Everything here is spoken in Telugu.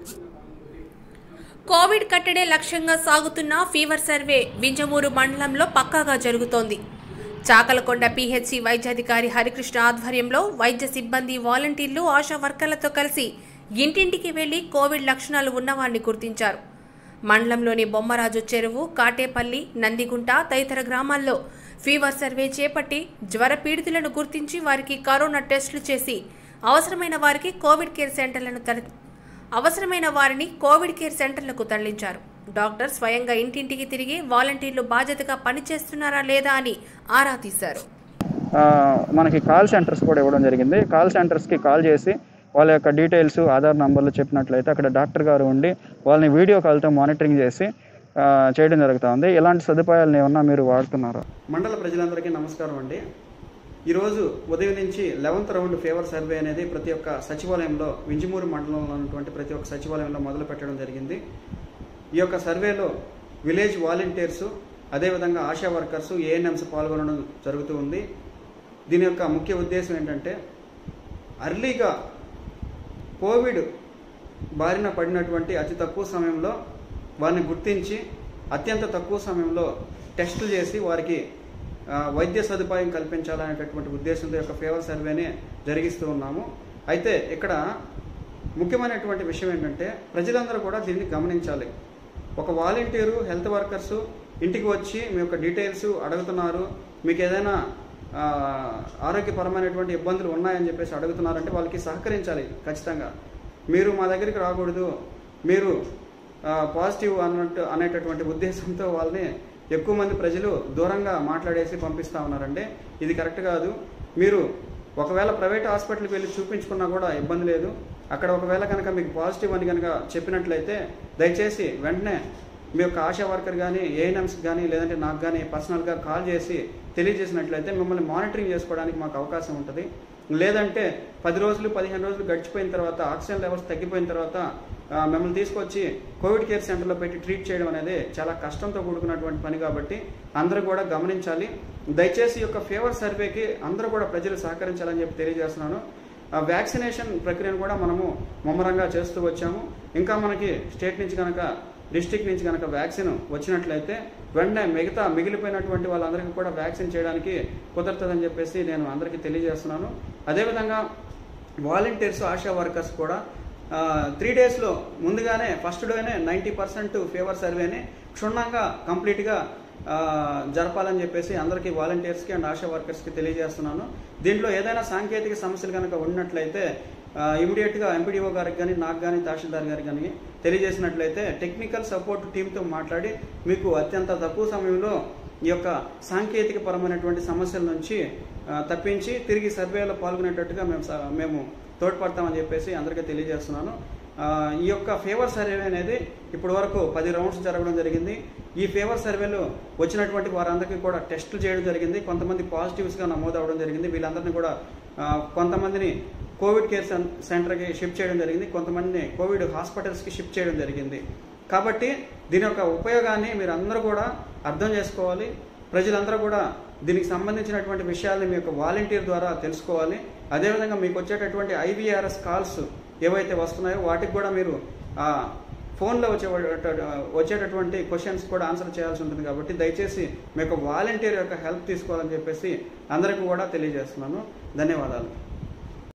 కోవిడ్ కట్టడే లక్ష్యంగా సాగుతున్న ఫీవర్ సర్వే వింజమూరు మండలంలో పక్కాగా జరుగుతోంది చాకలకొండ పీహెచ్సి వైద్యాధికారి హరికృష్ణ ఆధ్వర్యంలో వైద్య సిబ్బంది వాలంటీర్లు ఆశా వర్కర్లతో కలిసి ఇంటింటికి వెళ్లి కోవిడ్ లక్షణాలు ఉన్నవారిని గుర్తించారు మండలంలోని బొమ్మరాజు చెరువు కాటేపల్లి నందిగుంట తదితర గ్రామాల్లో ఫీవర్ సర్వే చేపట్టి జ్వర పీడితులను గుర్తించి వారికి కరోనా టెస్టులు చేసి అవసరమైన వారికి కోవిడ్ కేర్ సెంటర్లను తర అవసరమైన వారిని కోవిడ్ కేర్ సెంటర్లకు తరలించారు డాక్టర్ స్వయంగా ఇంటింటికి తిరిగి వాలంటీర్లు బాధ్యతగా పనిచేస్తున్నారా లేదా అని ఆరా తీశారు ఆ, మనకి కాల్ సెంటర్స్ కూడా ఇవ్వడం జరిగింది కాల్ సెంటర్స్కి కాల్ చేసి వాళ్ళ యొక్క డీటెయిల్స్ ఆధార్ నంబర్లు చెప్పినట్లయితే అక్కడ డాక్టర్ గారు ఉండి వాళ్ళని వీడియో కాల్తో మానిటరింగ్ చేసి ఆ, చేయడం జరుగుతుంది ఇలాంటి సదుపాయాలను ఏమన్నా మీరు వాడుతున్నారా మండల ప్రజలందరికీ నమస్కారం అండి ఈరోజు ఉదయం నుంచి లెవెంత్ రౌండ్ ఫీవర్ సర్వే అనేది ప్రతి ఒక్క సచివాలయంలో వింజమూరు మండలంలో ఉన్నటువంటి ప్రతి ఒక్క సచివాలయంలో మొదలు పెట్టడం జరిగింది ఈ యొక్క సర్వేలో విలేజ్ వాలంటీర్స్ అదేవిధంగా ఆశా వర్కర్స్ ఏఎన్ఎంస్ పాల్గొనడం జరుగుతూ ఉంది దీని యొక్క ముఖ్య ఉద్దేశం ఏంటంటే అర్లీగా కోవిడ్ బారిన పడినటువంటి అతి తక్కువ సమయంలో వారిని గుర్తించి అత్యంత తక్కువ సమయంలో టెస్టులు చేసి వారికి ఆ, వైద్య సదుపాయం కల్పించాలనేటటువంటి ఉద్దేశంతో యొక్క ఫేవర్ సర్వేనే జరిగిస్తూ ఉన్నాము అయితే ఇక్కడ ముఖ్యమైనటువంటి విషయం ఏంటంటే ప్రజలందరూ కూడా దీన్ని గమనించాలి ఒక వాలంటీరు హెల్త్ వర్కర్స్ ఇంటికి వచ్చి మీ యొక్క డీటెయిల్స్ అడుగుతున్నారు మీకు ఏదైనా ఆ, ఆరోగ్యపరమైనటువంటి ఇబ్బందులు ఉన్నాయని చెప్పేసి అడుగుతున్నారంటే వాళ్ళకి సహకరించాలి ఖచ్చితంగా మీరు మా దగ్గరికి రాకూడదు మీరు ఆ, పాజిటివ్ అన్నట్టు అనేటటువంటి ఉద్దేశంతో వాళ్ళని ఎక్కువ మంది ప్రజలు దూరంగా మాట్లాడేసి పంపిస్తా ఉన్నారంటే ఇది కరెక్ట్ కాదు మీరు ఒకవేళ ప్రైవేట్ హాస్పిటల్కి వెళ్ళి చూపించుకున్నా కూడా ఇబ్బంది లేదు అక్కడ ఒకవేళ కనుక మీకు పాజిటివ్ అని కనుక చెప్పినట్లయితే దయచేసి వెంటనే మీ యొక్క ఆశా వర్కర్ కానీ ఏఎన్ఎంస్ కానీ లేదంటే నాకు కానీ పర్సనల్గా కాల్ చేసి తెలియజేసినట్లయితే మిమ్మల్ని మానిటరింగ్ చేసుకోవడానికి మాకు అవకాశం ఉంటుంది లేదంటే పది రోజులు పదిహేను రోజులు గడిచిపోయిన తర్వాత ఆక్సిజన్ లెవెల్స్ తగ్గిపోయిన తర్వాత ఆ, మిమ్మల్ని తీసుకొచ్చి కోవిడ్ కేర్ సెంటర్లో పెట్టి ట్రీట్ చేయడం అనేది చాలా కష్టంతో కూడుకున్నటువంటి పని కాబట్టి అందరూ కూడా గమనించాలి దయచేసి ఈ యొక్క ఫీవర్ సర్వేకి అందరూ కూడా ప్రజలు సహకరించాలని చెప్పి తెలియజేస్తున్నాను ఆ వ్యాక్సినేషన్ ప్రక్రియను కూడా మనము ముమ్మరంగా చేస్తూ వచ్చాము ఇంకా మనకి స్టేట్ నుంచి కనుక డిస్టిక్ నుంచి కనుక వ్యాక్సిన్ వచ్చినట్లయితే వెంటనే మిగతా మిగిలిపోయినటువంటి వాళ్ళందరికీ కూడా వ్యాక్సిన్ చేయడానికి కుదరుతుందని చెప్పేసి నేను అందరికీ తెలియజేస్తున్నాను అదేవిధంగా వాలంటీర్స్ ఆశా వర్కర్స్ కూడా త్రీ డేస్లో ముందుగానే ఫస్ట్ డేనే నైంటీ పర్సెంట్ ఫేవర్ సర్వేని క్షుణ్ణంగా కంప్లీట్గా ఆ, జరపాలని చెప్పేసి అందరికీ వాలంటీర్స్కి అండ్ ఆశా వర్కర్స్కి తెలియజేస్తున్నాను దీంట్లో ఏదైనా సాంకేతిక సమస్యలు కనుక ఉన్నట్లయితే ఇమీడియట్గా ఎంపీడీఓ గారికి కానీ నాకు కానీ తహసీల్దార్ గారికి కానీ తెలియజేసినట్లయితే టెక్నికల్ సపోర్ట్ టీంతో మాట్లాడి మీకు అత్యంత తక్కువ సమయంలో ఈ యొక్క సాంకేతిక పరమైనటువంటి సమస్యల నుంచి ఆ, తప్పించి తిరిగి సర్వేలో పాల్గొనేటట్టుగా మేము స- మేము తోడ్పడతామని చెప్పేసి అందరికీ తెలియజేస్తున్నాను ఆ, ఈ యొక్క ఫేవర్ సర్వే అనేది ఇప్పటి వరకు పది రౌండ్స్ జరగడం జరిగింది ఈ ఫేవర్ సర్వేలో వచ్చినటువంటి వారందరికీ కూడా టెస్టులు చేయడం జరిగింది కొంతమంది పాజిటివ్స్గా నమోదు అవ్వడం జరిగింది వీళ్ళందరినీ కూడా ఆ, కొంతమందిని కోవిడ్ కేర్ సెం- సెంటర్కి షిఫ్ట్ చేయడం జరిగింది కొంతమందిని కోవిడ్ హాస్పిటల్స్కి షిఫ్ట్ చేయడం జరిగింది కాబట్టి దీని యొక్క ఉపయోగాన్ని మీరు అందరూ కూడా అర్థం చేసుకోవాలి ప్రజలందరూ కూడా దీనికి సంబంధించినటువంటి విషయాల్ని మీ యొక్క వాలంటీర్ ద్వారా తెలుసుకోవాలి అదేవిధంగా మీకు వచ్చేటటువంటి ఐవీఆర్ఎస్ కాల్స్ ఏవైతే వస్తున్నాయో వాటికి కూడా మీరు ఆ, ఫోన్లో వచ్చే వచ్చేటటువంటి క్వశ్చన్స్ కూడా ఆన్సర్ చేయాల్సి ఉంటుంది కాబట్టి దయచేసి మీ యొక్క వాలంటీర్ యొక్క హెల్ప్ తీసుకోవాలని చెప్పేసి అందరికీ కూడా తెలియజేస్తున్నాను ధన్యవాదాలు